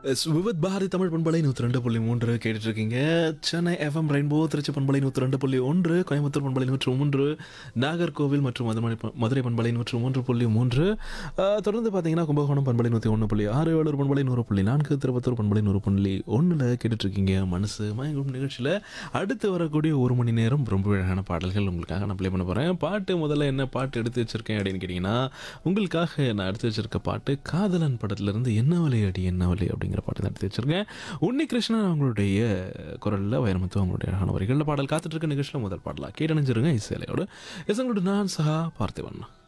S, Vividh Bharathi Tamil பண்பலை நூற்றி ரெண்டு புள்ளி மூன்று கேட்டுட்டு இருக்கீங்க சென்னை எஃப்எம் ரெயின்போ திருச்சி பண்பலை நூற்றி ரெண்டு புள்ளி ஒன்று கோயம்புத்தூர் பண்பலை நூற்று மூன்று நாகர்கோவில் மற்றும் மதுரை ப- மதுரை பண்பலை நூற்று மூன்று புள்ளி மூன்று ஆஹ், தொடர்ந்து பார்த்தீங்கன்னா கும்பகோணம் பண்பலை நூற்றி ஒன்று புள்ளி ஆறு வேலூர் பண்பலை நூறு புள்ளி நான்கு திருப்பத்தூர் பண்பலை நூறு புள்ளி ஒன்றில் கேட்டுட்டு இருக்கீங்க மனசு மயங்கும் நிகழ்ச்சியில் அடுத்து வரக்கூடிய ஒரு மணி நேரம் ரொம்ப அழகான பாடல்கள் உங்களுக்காக நான் ப்ளே பண்ண போகிறேன் பாட்டு முதல்ல என்ன பாட்டு எடுத்து வச்சிருக்கேன் அப்படின்னு கேட்டிங்கன்னா உங்களுக்காக நான் எடுத்து வச்சிருக்க பாட்டு காதலன் படத்துலேருந்து என்ன வழி அடி என்ன வழி அப்படிங்கிற பாட்டு தான் எடுத்து வச்சிருக்கேன் உன்னி கிருஷ்ணன் அவங்களுடைய குரலில் வைரமுத்து அவங்களுடைய அழகான வரிகளில் பாடல் காத்துட்டு இருக்க நிகழ்ச்சியில் முதல் பாடலாம் கேட்டணிஞ்சிருங்க இசையிலையோடு இசங்களோட நான் சஹா பார்த்திவன்